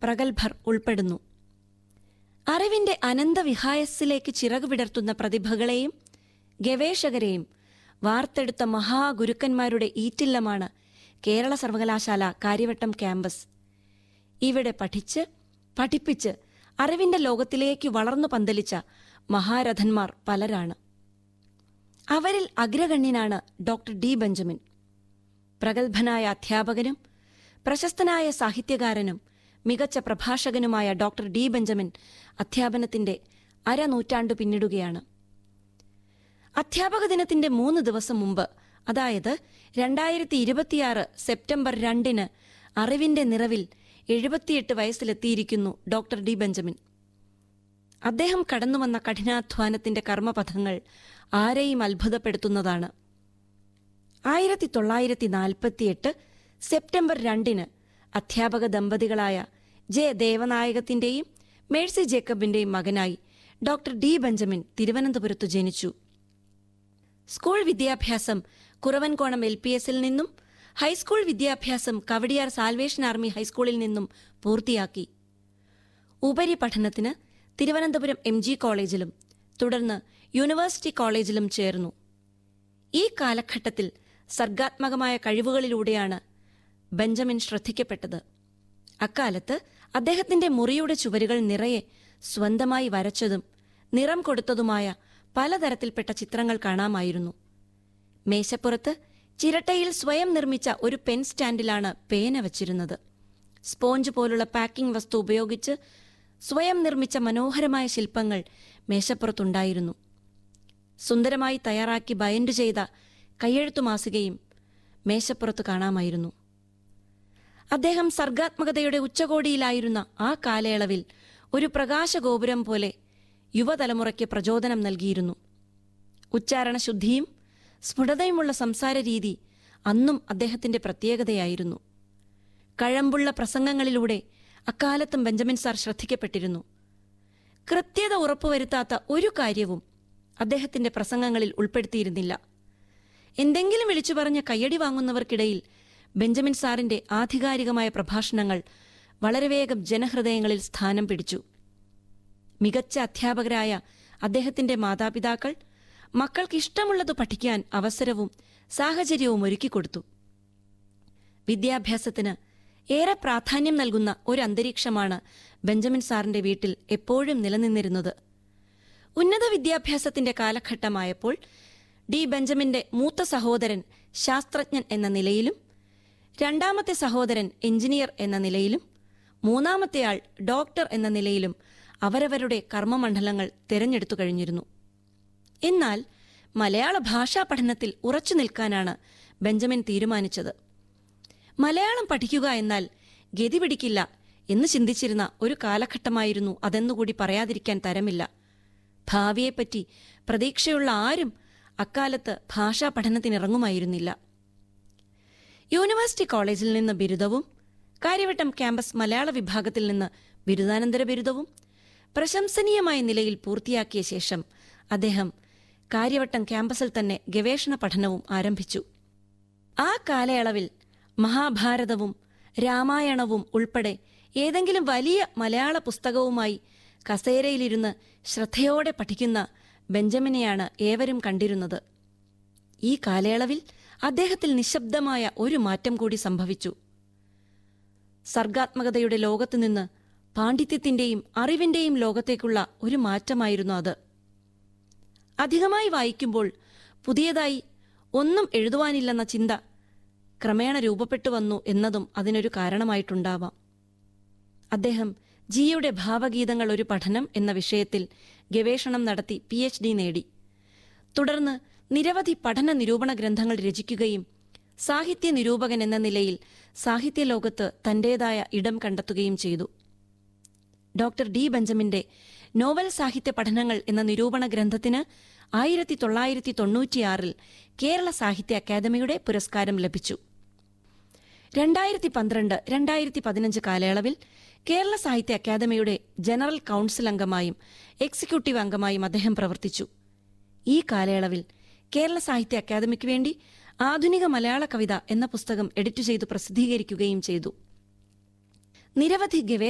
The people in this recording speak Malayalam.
പ്രഗത്ഭർ ഉൾപ്പെടുന്നു അറിവിന്റെ അനന്തവിഹായസിലേക്ക് ചിറകു വിടർത്തുന്ന പ്രതിഭകളെയും ഗവേഷകരെയും വാർത്തെടുത്ത മഹാഗുരുക്കന്മാരുടെ ഈറ്റില്ലമാണ് കേരള സർവകലാശാല കാര്യവട്ടം ക്യാമ്പസ് ഇവിടെ പഠിച്ച് പഠിപ്പിച്ച് അറിവിന്റെ ലോകത്തിലേക്ക് വളർന്നു പന്തലിച്ച മഹാരഥന്മാർ പലരാണ് അവരിൽ അഗ്രഗണ്യനാണ് ഡോക്ടർ ഡി ബെഞ്ചമിൻ പ്രഗത്ഭനായ അധ്യാപകനും പ്രശസ്തനായ സാഹിത്യകാരനും മികച്ച പ്രഭാഷകനുമായ ഡോക്ടർ ഡി ബെഞ്ചമിൻ അധ്യാപനത്തിന്റെ അരനൂറ്റാണ്ടു പിന്നിടുകയാണ് അധ്യാപക ദിനത്തിന്റെ മൂന്ന് ദിവസം മുമ്പ് അതായത് രണ്ടായിരത്തി ഇരുപത്തിയാറ് സെപ്റ്റംബർ രണ്ടിന് അറിവിന്റെ നിറവിൽ എഴുപത്തിയെട്ട് വയസ്സിലെത്തിയിരിക്കുന്നു ഡോക്ടർ ഡി ബെഞ്ചമിൻ അദ്ദേഹം കടന്നുവന്ന കഠിനാധ്വാനത്തിന്റെ കർമ്മപഥങ്ങൾ ആരെയും അത്ഭുതപ്പെടുത്തുന്നതാണ് ആയിരത്തി തൊള്ളായിരത്തി നാൽപ്പത്തിയെട്ട് സെപ്റ്റംബർ രണ്ടിന് അധ്യാപക ദമ്പതികളായ ജെ ദേവനായകത്തിന്റെയും മേഴ്സി ജേക്കബിന്റെയും മകനായി ഡോക്ടർ ഡി ബെഞ്ചമിൻ തിരുവനന്തപുരത്തു ജനിച്ചു സ്കൂൾ വിദ്യാഭ്യാസം കുറവൻകോണം എൽ പി എസിൽ നിന്നും ഹൈസ്കൂൾ വിദ്യാഭ്യാസം കവടിയാർ സാൽവേഷൻ ആർമി ഹൈസ്കൂളിൽ നിന്നും പൂർത്തിയാക്കി ഉപരിപഠനത്തിന് തിരുവനന്തപുരം എം ജി കോളേജിലും തുടർന്ന് യൂണിവേഴ്സിറ്റി കോളേജിലും ചേർന്നു ഈ കാലഘട്ടത്തിൽ സർഗാത്മകമായ കഴിവുകളിലൂടെയാണ് ബെഞ്ചമിൻ ശ്രദ്ധിക്കപ്പെട്ടത് അക്കാലത്ത് അദ്ദേഹത്തിന്റെ മുറിയുടെ ചുവരുകൾ നിറയെ സ്വന്തമായി വരച്ചതും നിറം കൊടുത്തതുമായ പലതരത്തിൽപ്പെട്ട ചിത്രങ്ങൾ കാണാമായിരുന്നു മേശപ്പുറത്ത് ചിരട്ടയിൽ സ്വയം നിർമ്മിച്ച ഒരു പെൻ സ്റ്റാൻഡിലാണ് പേന വച്ചിരുന്നത് സ്പോഞ്ച് പോലുള്ള പാക്കിംഗ് വസ്തു ഉപയോഗിച്ച് സ്വയം നിർമ്മിച്ച മനോഹരമായ ശില്പങ്ങൾ മേശപ്പുറത്തുണ്ടായിരുന്നു സുന്ദരമായി തയ്യാറാക്കി ബയൻഡ് ചെയ്ത കയ്യെഴുത്തു മാസികയും മേശപ്പുറത്ത് കാണാമായിരുന്നു അദ്ദേഹം സർഗാത്മകതയുടെ ഉച്ചകോടിയിലായിരുന്ന ആ കാലയളവിൽ ഒരു പ്രകാശഗോപുരം പോലെ യുവതലമുറയ്ക്ക് പ്രചോദനം നൽകിയിരുന്നു ഉച്ചാരണശുദ്ധിയും സ്ഫുടതയുമുള്ള സംസാര രീതി അന്നും അദ്ദേഹത്തിന്റെ പ്രത്യേകതയായിരുന്നു കഴമ്പുള്ള പ്രസംഗങ്ങളിലൂടെ അക്കാലത്തും ബെഞ്ചമിൻ സാർ ശ്രദ്ധിക്കപ്പെട്ടിരുന്നു കൃത്യത ഉറപ്പുവരുത്താത്ത ഒരു കാര്യവും അദ്ദേഹത്തിന്റെ പ്രസംഗങ്ങളിൽ ഉൾപ്പെടുത്തിയിരുന്നില്ല എന്തെങ്കിലും വിളിച്ചു പറഞ്ഞ് കയ്യടി വാങ്ങുന്നവർക്കിടയിൽ ബെഞ്ചമിൻ സാറിന്റെ ആധികാരികമായ പ്രഭാഷണങ്ങൾ വളരെ വേഗം ജനഹൃദയങ്ങളിൽ സ്ഥാനം പിടിച്ചു മികച്ച അധ്യാപകരായ അദ്ദേഹത്തിന്റെ മാതാപിതാക്കൾ മക്കൾക്ക് ഇഷ്ടമുള്ളത് പഠിക്കാൻ അവസരവും സാഹചര്യവും ഒരുക്കിക്കൊടുത്തു വിദ്യാഭ്യാസത്തിന് ഏറെ പ്രാധാന്യം നൽകുന്ന ഒരു അന്തരീക്ഷമാണ് ബെഞ്ചമിൻ സാറിന്റെ വീട്ടിൽ എപ്പോഴും നിലനിന്നിരുന്നത് ഉന്നത വിദ്യാഭ്യാസത്തിന്റെ കാലഘട്ടമായപ്പോൾ ഡി ബെഞ്ചമിന്റെ മൂത്ത സഹോദരൻ ശാസ്ത്രജ്ഞൻ എന്ന നിലയിലും രണ്ടാമത്തെ സഹോദരൻ എഞ്ചിനീയർ എന്ന നിലയിലും മൂന്നാമത്തെയാൾ ഡോക്ടർ എന്ന നിലയിലും അവരവരുടെ കർമ്മമണ്ഡലങ്ങൾ തിരഞ്ഞെടുത്തു കഴിഞ്ഞിരുന്നു എന്നാൽ മലയാള ഭാഷാ പഠനത്തിൽ ഉറച്ചു നിൽക്കാനാണ് ബെഞ്ചമിൻ തീരുമാനിച്ചത് മലയാളം പഠിക്കുക എന്നാൽ ഗതി പിടിക്കില്ല എന്ന് ചിന്തിച്ചിരുന്ന ഒരു കാലഘട്ടമായിരുന്നു അതെന്നുകൂടി പറയാതിരിക്കാൻ തരമില്ല ഭാവിയെപ്പറ്റി പ്രതീക്ഷയുള്ള ആരും അക്കാലത്ത് ഭാഷാ പഠനത്തിനിറങ്ങുമായിരുന്നില്ല യൂണിവേഴ്സിറ്റി കോളേജിൽ നിന്ന് ബിരുദവും കാര്യവട്ടം ക്യാമ്പസ് മലയാള വിഭാഗത്തിൽ നിന്ന് ബിരുദാനന്തര ബിരുദവും പ്രശംസനീയമായ നിലയിൽ പൂർത്തിയാക്കിയ ശേഷം അദ്ദേഹം കാര്യവട്ടം ക്യാമ്പസിൽ തന്നെ ഗവേഷണ പഠനവും ആരംഭിച്ചു ആ കാലയളവിൽ മഹാഭാരതവും രാമായണവും ഉൾപ്പെടെ ഏതെങ്കിലും വലിയ മലയാള പുസ്തകവുമായി കസേരയിലിരുന്ന് ശ്രദ്ധയോടെ പഠിക്കുന്ന ബെഞ്ചമിനെയാണ് ഏവരും കണ്ടിരുന്നത് ഈ കാലയളവിൽ അദ്ദേഹത്തിൽ നിശബ്ദമായ ഒരു മാറ്റം കൂടി സംഭവിച്ചു സർഗാത്മകതയുടെ ലോകത്തുനിന്ന് പാണ്ഡിത്യത്തിന്റെയും അറിവിന്റെയും ലോകത്തേക്കുള്ള ഒരു മാറ്റമായിരുന്നു അത് അധികമായി വായിക്കുമ്പോൾ പുതിയതായി ഒന്നും എഴുതുവാനില്ലെന്ന ചിന്ത ക്രമേണ രൂപപ്പെട്ടു വന്നു എന്നതും അതിനൊരു കാരണമായിട്ടുണ്ടാവാം അദ്ദേഹം ജിയുടെ ഭാവഗീതങ്ങൾ ഒരു പഠനം എന്ന വിഷയത്തിൽ ഗവേഷണം നടത്തി പി എച്ച് ഡി നേടി തുടർന്ന് നിരവധി പഠന നിരൂപണ ഗ്രന്ഥങ്ങൾ രചിക്കുകയും സാഹിത്യ നിരൂപകൻ എന്ന നിലയിൽ സാഹിത്യലോകത്ത് തന്റേതായ ഇടം കണ്ടെത്തുകയും ചെയ്തു ഡോക്ടർ ഡി ബെഞ്ചമിന്റെ നോവൽ സാഹിത്യ പഠനങ്ങൾ എന്ന നിരൂപണ ഗ്രന്ഥത്തിന് ആയിരത്തി തൊള്ളായിരത്തി തൊണ്ണൂറ്റിയാറിൽ കേരള സാഹിത്യ അക്കാദമിയുടെ പുരസ്കാരം ലഭിച്ചു രണ്ടായിരത്തി പന്ത്രണ്ട് രണ്ടായിരത്തി പതിനഞ്ച് കാലയളവിൽ കേരള സാഹിത്യ അക്കാദമിയുടെ ജനറൽ കൌൺസിൽ അംഗമായും എക്സിക്യൂട്ടീവ് അംഗമായും അദ്ദേഹം പ്രവർത്തിച്ചു ഈ കാലയളവിൽ കേരള സാഹിത്യ അക്കാദമിക്ക് വേണ്ടി ആധുനിക മലയാള കവിത എന്ന പുസ്തകം എഡിറ്റ് ചെയ്തു പ്രസിദ്ധീകരിക്കുകയും ചെയ്തു നിരവധി ഗവേഷണ